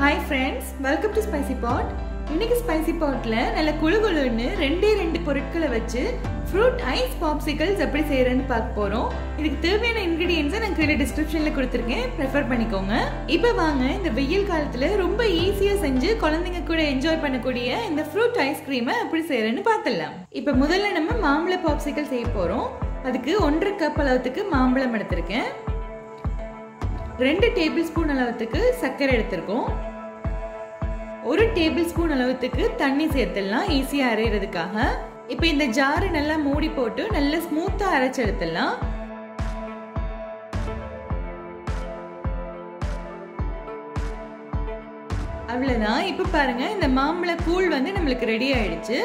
hi friends welcome to spicy pot இன்னைக்கு spicy பாட்டில் நல்ல குழு குழுன்னு ரெண்டே ரெண்டு பொருட்களை வச்சு ஃப்ரூட் ஐஸ் பாப்சிக்கல்ஸ் எப்படி செய்யறேன்னு பார்க்க போகிறோம் இதுக்கு தேவையான இன்க்ரீடியன்ஸை நான் கீழே டிஸ்கிரிப்ஷனில் கொடுத்துருக்கேன் ப்ரிஃபர் பண்ணிக்கோங்க இப்போ வாங்க இந்த வெயில் காலத்தில் ரொம்ப ஈஸியாக செஞ்சு குழந்தைங்க கூட என்ஜாய் பண்ணக்கூடிய இந்த ஃப்ரூட் ஐஸ்கிரீமை எப்படி செய்யறேன்னு பார்த்துடலாம் இப்போ முதல்ல நம்ம மாம்பழ பாப்சிக்கல் செய்ய போகிறோம் அதுக்கு ஒன்றரை கப் அளவுக்கு மாம்பழம் எடுத்திருக்கேன் ரெண்டு டேபிள் ஸ்பூன் அளவுக்கு சர்க்கரை எடுத்திருக்கோம் ஒரு டேபிள் ஸ்பூன் அளவுக்கு தண்ணி சேர்த்துடலாம் ஈஸியாக அரைகிறதுக்காக இப்போ இந்த ஜாரு நல்லா மூடி போட்டு நல்லா ஸ்மூத்தாக அரைச்சு எடுத்துடலாம் அவ்வளோதான் இப்போ பாருங்க இந்த மாம்பழ கூழ் வந்து நம்மளுக்கு ரெடி ஆயிடுச்சு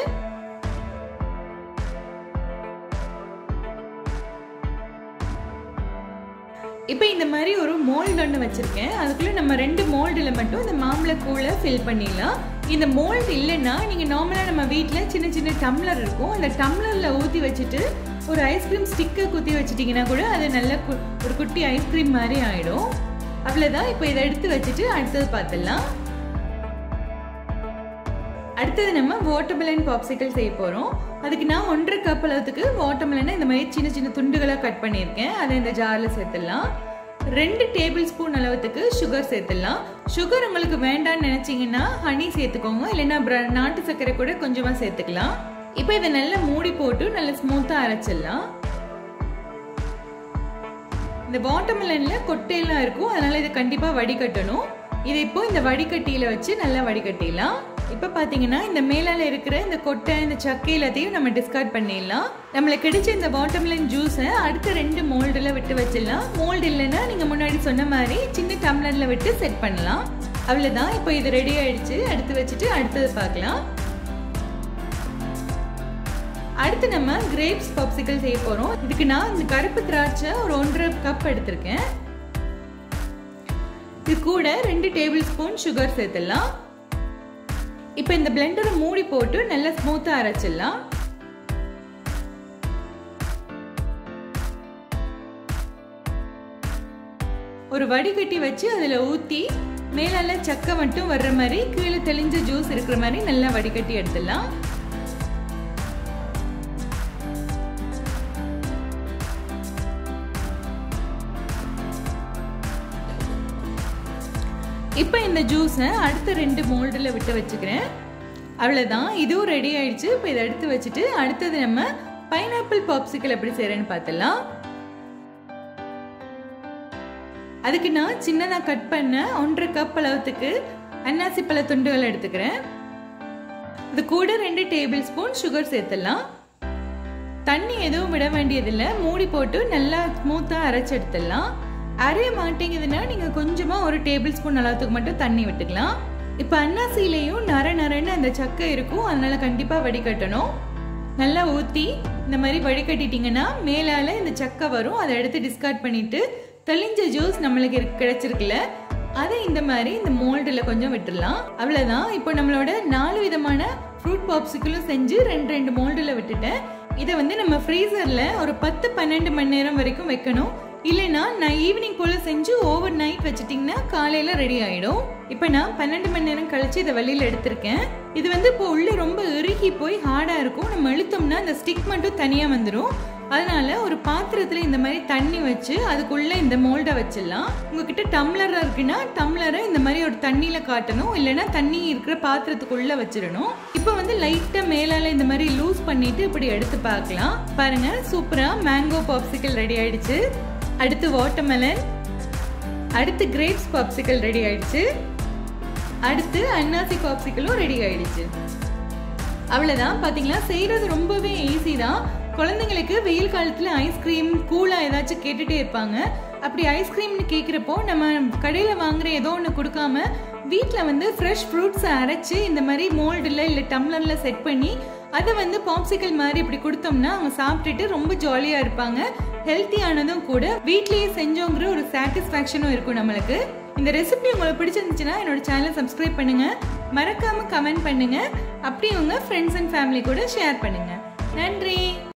இப்போ இந்த மாதிரி ஒரு மோல்டு ஒன்று வச்சுருக்கேன் அதுக்குள்ளே நம்ம ரெண்டு மோல்டில் மட்டும் இந்த மாம்பழ கூழை ஃபில் பண்ணிடலாம் இந்த மோல்டு இல்லைன்னா நீங்கள் நார்மலாக நம்ம வீட்டில் சின்ன சின்ன டம்ளர் இருக்கும் அந்த டம்ளரில் ஊற்றி வச்சுட்டு ஒரு ஐஸ்கிரீம் ஸ்டிக்கை குத்தி வச்சிட்டிங்கன்னா கூட அது நல்ல ஒரு குட்டி ஐஸ்கிரீம் மாதிரி ஆகிடும் அவ்வளோதான் இப்போ இதை எடுத்து வச்சுட்டு அடுத்தது பார்த்துடலாம் அடுத்தது நம்ம வாட்டர்மெலன் பாப்சிக்கல் செய்ய போகிறோம் அதுக்கு நான் ஒன்றரை கப் அளவுக்கு வாட்டர்மெலனை இந்த மாதிரி சின்ன சின்ன துண்டுகளாக கட் பண்ணியிருக்கேன் அதை இந்த ஜாரில் சேர்த்துடலாம் ரெண்டு டேபிள் ஸ்பூன் அளவுக்கு சுகர் சேர்த்துடலாம் சுகர் உங்களுக்கு வேண்டாம்னு நினச்சிங்கன்னா ஹனி சேர்த்துக்கோங்க இல்லைன்னா நாட்டு சர்க்கரை கூட கொஞ்சமாக சேர்த்துக்கலாம் இப்போ இதை நல்லா மூடி போட்டு நல்லா ஸ்மூத்தாக அரைச்சிடலாம் இந்த வாட்டர்மெலன்ல கொட்டையெல்லாம் இருக்கும் அதனால இதை கண்டிப்பாக வடிகட்டணும் இதை இப்போ இந்த வடிகட்டியில் வச்சு நல்லா வடிகட்டிடலாம் இப்போ பார்த்தீங்கன்னா இந்த மேலால் இருக்கிற இந்த கொட்டை இந்த சக்கை எல்லாத்தையும் நம்ம டிஸ்கார்ட் பண்ணிடலாம் நம்மளுக்கு கிடைச்ச இந்த வாட்டர்மெலன் ஜூஸை அடுத்த ரெண்டு மோல்டில் விட்டு வச்சிடலாம் மோல்டு இல்லைன்னா நீங்கள் முன்னாடி சொன்ன மாதிரி சின்ன டம்ளரில் விட்டு செட் பண்ணலாம் அவ்வளோதான் இப்போ இது ரெடி ஆயிடுச்சு அடுத்து வச்சுட்டு அடுத்தது பார்க்கலாம் அடுத்து நம்ம கிரேப்ஸ் பப்சிக்கல் செய்ய போகிறோம் இதுக்கு நான் இந்த கருப்பு திராட்சை ஒரு ஒன்றரை கப் எடுத்திருக்கேன் இது கூட ரெண்டு டேபிள் ஸ்பூன் சுகர் சேர்த்துடலாம் இப்போ இந்த பிளெண்டரை மூடி போட்டு நல்லா ஸ்மூத்தாக அரைச்சிடலாம் ஒரு வடிகட்டி வச்சு அதில் ஊற்றி மேலால சக்கை மட்டும் வர்ற மாதிரி கீழே தெளிஞ்ச ஜூஸ் இருக்கிற மாதிரி நல்லா வடிகட்டி எடுத்துடலாம் இப்போ இந்த ஜூஸை அடுத்த ரெண்டு மோல்டில் விட்டு வச்சுக்கிறேன் அவ்வளோதான் இதுவும் ரெடி ஆயிடுச்சு இப்போ இதை எடுத்து வச்சுட்டு அடுத்தது நம்ம பைனாப்பிள் பாப்சிக்கல் எப்படி செய்கிறேன்னு பார்த்துலாம் அதுக்கு நான் சின்னதாக கட் பண்ண ஒன்றரை கப் அளவுக்கு அன்னாசி பழ துண்டுகள் எடுத்துக்கிறேன் இது கூட ரெண்டு டேபிள் ஸ்பூன் சுகர் சேர்த்துடலாம் தண்ணி எதுவும் விட வேண்டியதில்லை மூடி போட்டு நல்லா ஸ்மூத்தாக அரைச்சி எடுத்துடலாம் அரைய மாட்டேங்குதுன்னா நீங்கள் கொஞ்சமாக ஒரு டேபிள் ஸ்பூன் அளவுக்கு மட்டும் தண்ணி விட்டுக்கலாம் இப்போ அன்னாசிலையும் நர நரன்னு அந்த சக்கை இருக்கும் அதனால கண்டிப்பாக வடிகட்டணும் நல்லா ஊற்றி இந்த மாதிரி வடிகட்டிட்டிங்கன்னா மேலால் இந்த சக்கை வரும் அதை எடுத்து டிஸ்கார்ட் பண்ணிவிட்டு தெளிஞ்ச ஜூஸ் நம்மளுக்கு கிடைச்சிருக்குல்ல அதை இந்த மாதிரி இந்த மோல்டில் கொஞ்சம் விட்டுடலாம் அவ்வளோதான் இப்போ நம்மளோட நாலு விதமான ஃப்ரூட் பாப்ஸுக்களும் செஞ்சு ரெண்டு ரெண்டு மோல்டில் விட்டுட்டேன் இதை வந்து நம்ம ஃப்ரீசரில் ஒரு பத்து பன்னெண்டு மணி நேரம் வரைக்கும் வைக்கணும் இல்லைன்னா நான் ஈவினிங் போல் செஞ்சு ஓவர் நைட் வச்சுட்டிங்கன்னா காலையில் ரெடி ஆகிடும் இப்போ நான் பன்னெண்டு மணி நேரம் கழிச்சு இதை வெளியில் எடுத்திருக்கேன் இது வந்து இப்போ உள்ளே ரொம்ப இறுகி போய் ஹார்டாக இருக்கும் நம்ம இழுத்தோம்னா அந்த ஸ்டிக் மட்டும் தனியாக வந்துடும் அதனால ஒரு பாத்திரத்தில் இந்த மாதிரி தண்ணி வச்சு அதுக்குள்ளே இந்த மோல்டை வச்சிடலாம் உங்ககிட்ட டம்ளர் இருக்குன்னா டம்ளரை இந்த மாதிரி ஒரு தண்ணியில் காட்டணும் இல்லைன்னா தண்ணி இருக்கிற பாத்திரத்துக்குள்ளே வச்சிடணும் இப்போ வந்து லைட்டாக மேலால் இந்த மாதிரி லூஸ் பண்ணிட்டு இப்படி எடுத்து பார்க்கலாம் பாருங்க சூப்பராக மேங்கோ பாப்சிக்கல் ரெடி ஆயிடுச்சு அடுத்து வாட்டர்மெலன் அடுத்து கிரேப்ஸ் பாப்சிக்கல் ரெடி ஆயிடுச்சு அடுத்து அன்னாசி பாப்சிக்கலும் ரெடி ஆயிடுச்சு அவ்வளோதான் பார்த்தீங்களா செய்கிறது ரொம்பவே ஈஸி தான் குழந்தைங்களுக்கு வெயில் காலத்தில் ஐஸ்கிரீம் கூலாக ஏதாச்சும் கேட்டுகிட்டே இருப்பாங்க அப்படி ஐஸ்கிரீம்னு கேட்குறப்போ நம்ம கடையில் வாங்குற ஏதோ ஒன்று கொடுக்காம வீட்டில் வந்து ஃப்ரெஷ் ஃப்ரூட்ஸை அரைச்சி இந்த மாதிரி மோல்டில் இல்லை டம்ளரில் செட் பண்ணி அதை வந்து பாப்சிக்கல் மாதிரி இப்படி கொடுத்தோம்னா அவங்க சாப்பிட்டுட்டு ரொம்ப ஜாலியாக இருப்பாங்க ஹெல்த்தியானதும் கூட வீட்லேயே செஞ்சோங்கிற ஒரு சாட்டிஸ்ஃபேக்ஷனும் இருக்கும் நம்மளுக்கு இந்த ரெசிபி உங்களுக்கு பிடிச்சிருந்துச்சுன்னா என்னோட சேனலை சப்ஸ்கிரைப் பண்ணுங்க மறக்காம கமெண்ட் பண்ணுங்க அப்படி உங்க ஃப்ரெண்ட்ஸ் அண்ட் ஃபேமிலி கூட ஷேர் பண்ணுங்க நன்றி